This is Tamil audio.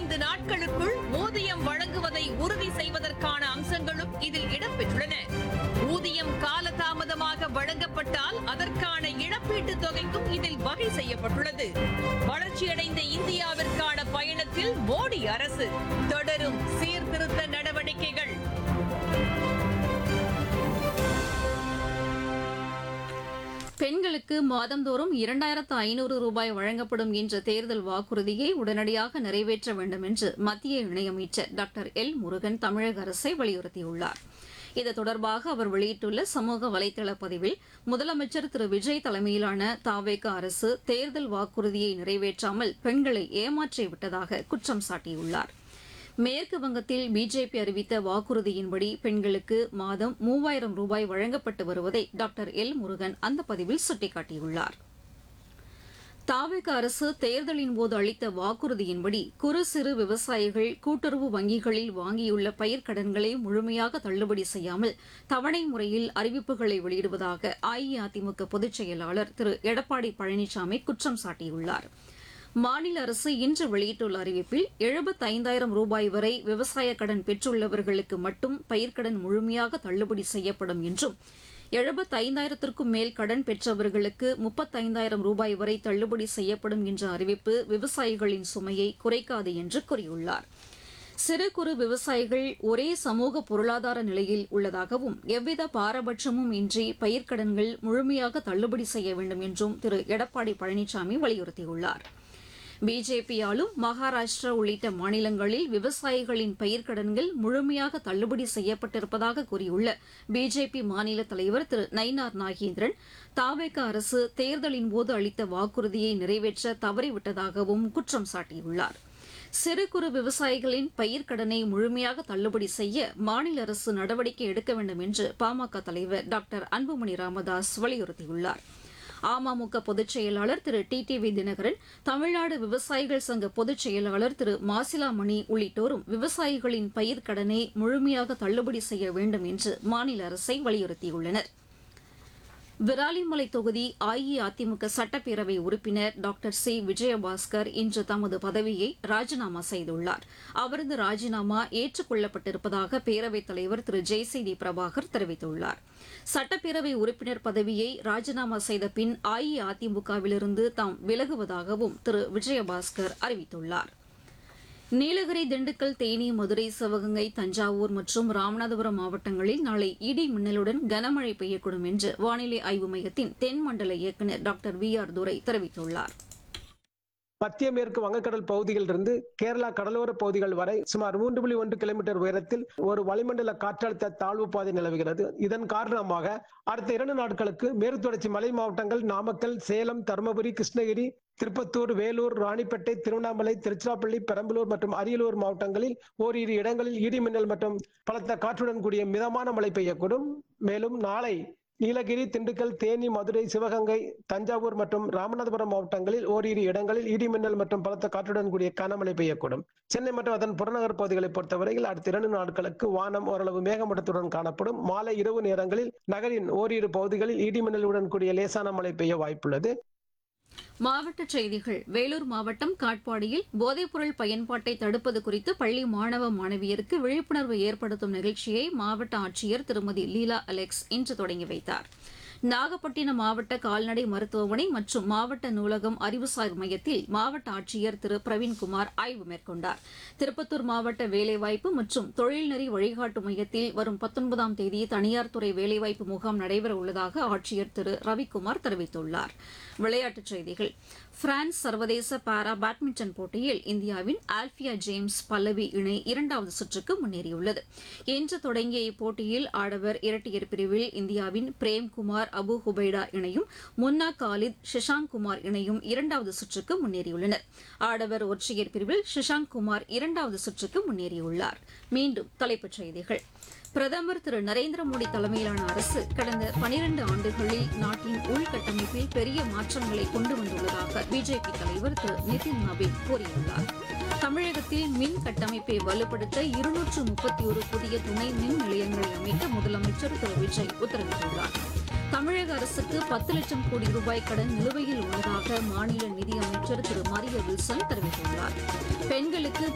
பதினைந்து நாட்களுக்குள் ஊதியம் வழங்குவதை உறுதி செய்வதற்கான அம்சங்களும் இதில் இடம்பெற்றுள்ளன ஊதியம் காலதாமதமாக வழங்கப்பட்டால் அதற்கான இழப்பீட்டுத் தொகைக்கும் இதில் வகை செய்யப்பட்டுள்ளது வளர்ச்சியடைந்த இந்தியாவிற்கான பயணத்தில் மோடி அரசு தொடரும் சீர்திருத்த நடவடிக்கைகள் பெண்களுக்கு மாதந்தோறும் இரண்டாயிரத்து ஐநூறு ரூபாய் வழங்கப்படும் என்ற தேர்தல் வாக்குறுதியை உடனடியாக நிறைவேற்ற வேண்டும் என்று மத்திய இணையமைச்சர் டாக்டர் எல் முருகன் தமிழக அரசை வலியுறுத்தியுள்ளார் இது தொடர்பாக அவர் வெளியிட்டுள்ள சமூக வலைதள பதிவில் முதலமைச்சர் திரு விஜய் தலைமையிலான தாவேக அரசு தேர்தல் வாக்குறுதியை நிறைவேற்றாமல் பெண்களை ஏமாற்றிவிட்டதாக குற்றம் சாட்டியுள்ளார் மேற்கு வங்கத்தில் பிஜேபி அறிவித்த வாக்குறுதியின்படி பெண்களுக்கு மாதம் மூவாயிரம் ரூபாய் வழங்கப்பட்டு வருவதை டாக்டர் எல் முருகன் அந்த பதிவில் சுட்டிக்காட்டியுள்ளார் தாவேக அரசு தேர்தலின் போது அளித்த வாக்குறுதியின்படி குறு சிறு விவசாயிகள் கூட்டுறவு வங்கிகளில் வாங்கியுள்ள பயிர்க்கடன்களை முழுமையாக தள்ளுபடி செய்யாமல் தவணை முறையில் அறிவிப்புகளை வெளியிடுவதாக அஇஅதிமுக பொதுச் செயலாளர் திரு எடப்பாடி பழனிசாமி குற்றம் சாட்டியுள்ளார் மாநில அரசு இன்று வெளியிட்டுள்ள அறிவிப்பில் எழுபத்தைந்தாயிரம் ரூபாய் வரை விவசாய கடன் பெற்றுள்ளவர்களுக்கு மட்டும் பயிர்க்கடன் முழுமையாக தள்ளுபடி செய்யப்படும் என்றும் எழுபத்தைந்தாயிரத்திற்கும் மேல் கடன் பெற்றவர்களுக்கு முப்பத்தைந்தாயிரம் ரூபாய் வரை தள்ளுபடி செய்யப்படும் என்ற அறிவிப்பு விவசாயிகளின் சுமையை குறைக்காது என்று கூறியுள்ளார் சிறு குறு விவசாயிகள் ஒரே சமூக பொருளாதார நிலையில் உள்ளதாகவும் எவ்வித பாரபட்சமும் இன்றி பயிர்க்கடன்கள் முழுமையாக தள்ளுபடி செய்ய வேண்டும் என்றும் திரு எடப்பாடி பழனிசாமி வலியுறுத்தியுள்ளார் பிஜேபியாலும் மகாராஷ்டிரா உள்ளிட்ட மாநிலங்களில் விவசாயிகளின் பயிர்க்கடன்கள் முழுமையாக தள்ளுபடி செய்யப்பட்டிருப்பதாக கூறியுள்ள பிஜேபி மாநில தலைவர் திரு நயினார் நாகேந்திரன் தாவேக அரசு தேர்தலின் போது அளித்த வாக்குறுதியை நிறைவேற்ற தவறிவிட்டதாகவும் குற்றம் சாட்டியுள்ளார் சிறு குறு விவசாயிகளின் பயிர்க்கடனை முழுமையாக தள்ளுபடி செய்ய மாநில அரசு நடவடிக்கை எடுக்க வேண்டும் என்று பாமக தலைவர் டாக்டர் அன்புமணி ராமதாஸ் வலியுறுத்தியுள்ளார் அமமுக பொதுச் செயலாளர் Thiru T T V Dhinakaran Tamil Nadu விவசாயிகள் சங்க பொதுச் செயலாளர் திரு மாசிலாமணி உள்ளிட்டோரும் விவசாயிகளின் பயிர்க்கடனை முழுமையாக தள்ளுபடி செய்ய வேண்டும் என்று மாநில அரசை வலியுறுத்தியுள்ளனர் விராலிமலை தொகுதி அஇஅதிமுக சட்டப்பேரவை உறுப்பினர் டாக்டர் சி விஜயபாஸ்கர் இன்று தமது பதவியை ராஜினாமா செய்துள்ளார் அவரது ராஜினாமா ஏற்றுக்கொள்ளப்பட்டிருப்பதாக பேரவைத் தலைவர் திரு ஜெயசிடி பிரபாகர் தெரிவித்துள்ளார் சட்டப்பேரவை உறுப்பினர் பதவியை ராஜினாமா செய்த பின் அஇஅதிமுகவிலிருந்து தாம் விலகுவதாகவும் திரு விஜயபாஸ்கர் அறிவித்துள்ளார் நீலகிரி திண்டுக்கல் தேனி மதுரை சிவகங்கை தஞ்சாவூர் மற்றும் ராமநாதபுரம் மாவட்டங்களில் நாளை இடி மின்னலுடன் கனமழை பெய்யக்கூடும் என்று வானிலை ஆய்வு மையத்தின் தென் மண்டல இயக்குநர் டாக்டர் வி ஆர் துரை தெரிவித்துள்ளார் மத்திய மேற்கு வங்கக்கடல் பகுதியிலிருந்து கேரளா கடலோர பகுதிகள் வரை சுமார் மூன்று புள்ளி ஒன்று கிலோமீட்டர் உயரத்தில் ஒரு வளிமண்டல காற்றழுத்த தாழ்வு பாதை நிலவுகிறது இதன் காரணமாக அடுத்த இரண்டு நாட்களுக்கு மேற்கு தொடர்ச்சி மலை மாவட்டங்கள் நாமக்கல் சேலம் தருமபுரி கிருஷ்ணகிரி திருப்பத்தூர் வேலூர் ராணிப்பேட்டை திருவண்ணாமலை திருச்சிராப்பள்ளி பெரம்பலூர் மற்றும் அரியலூர் மாவட்டங்களில் ஓரிரு இடங்களில் இடி மின்னல் மற்றும் பலத்த காற்றுடன் கூடிய மிதமான மழை பெய்யக்கூடும் மேலும் நாளை நீலகிரி திண்டுக்கல் தேனி மதுரை சிவகங்கை தஞ்சாவூர் மற்றும் ராமநாதபுரம் மாவட்டங்களில் ஓரிரு இடங்களில் இடி மின்னல் மற்றும் பலத்த காற்றுடன் கூடிய கனமழை பெய்யக்கூடும் சென்னை மற்றும் அதன் புறநகர் பகுதிகளை பொறுத்தவரையில் அடுத்த இரண்டு நாட்களுக்கு வானம் ஓரளவு மேகமூட்டத்துடன் காணப்படும் மாலை இரவு நேரங்களில் நகரின் ஓரிரு பகுதிகளில் இடி மின்னலுடன் கூடிய லேசான மழை பெய்ய வாய்ப்புள்ளது மாவட்டச் செய்திகள் வேலூர் மாவட்டம் காட்பாடியில் போதைப்பொருள் பயன்பாட்டை தடுப்பது குறித்து பள்ளி மாணவ மாணவியருக்கு விழிப்புணர்வு ஏற்படுத்தும் நிகழ்ச்சியை மாவட்ட ஆட்சியர் திருமதி லீலா அலெக்ஸ் இன்று தொடங்கி வைத்தார் நாகப்பட்டினம் மாவட்ட கால்நடை மருத்துவமனை மற்றும் மாவட்ட நூலகம் அறிவுசார் மையத்தில் மாவட்ட ஆட்சியர் திரு பிரவீன்குமார் ஆய்வு மேற்கொண்டார் திருப்பத்தூர் மாவட்ட வேலைவாய்ப்பு மற்றும் தொழில்நெறி வழிகாட்டு மையத்தில் வரும் பத்தொன்பதாம் தேதி தனியார் துறை வேலைவாய்ப்பு முகாம் நடைபெற உள்ளதாக ஆட்சியர் திரு ரவிக்குமார் தெரிவித்துள்ளார் விளையாட்டுச் செய்திகள் பிரான்ஸ் சர்வதேச பாரா பேட்மிண்டன் போட்டியில் இந்தியாவின் ஆல்பியா ஜேம்ஸ் பல்லவி இணை இரண்டாவது சுற்றுக்கு முன்னேறியுள்ளது இன்று தொடங்கிய இப்போட்டியில் ஆடவர் இரட்டையர் பிரிவில் இந்தியாவின் பிரேம்குமார் அபு ஹுபைடா இணையும் முன்னா காலித் ஷிஷாங்க் குமார் இணையும் இரண்டாவது சுற்றுக்கு முன்னேறியுள்ளனர் ஆடவர் ஒற்றையர் பிரிவில் ஷிஷாங்க் குமார் இரண்டாவது சுற்றுக்கு முன்னேறியுள்ளார் மீண்டும் தலைப்புச் செய்திகள் பிரதமர் திரு நரேந்திர மோடி தலைமையிலான அரசு கடந்த பனிரண்டு ஆண்டுகளில் நாட்டின் உள்கட்டமைப்பில் பெரிய மாற்றங்களை கொண்டு வந்துள்ளதாக பிஜேபி தலைவர் திரு நிதின் நவீன் கூறியுள்ளார் தமிழகத்தில் மின் கட்டமைப்பை வலுப்படுத்த இருநூற்று முப்பத்தி ஒரு புதிய துணை மின் நிலையங்களை அமைக்க முதலமைச்சர் திரு விஜய் உத்தரவிட்டுள்ளார் தமிழக அரசுக்கு பத்து லட்சம் கோடி ரூபாய் கடன் நிலுவையில் உள்ளதாக மாநில நிதியமைச்சர் திரு மரிய வில்சன் தெரிவித்துள்ளார் பெண்களுக்கு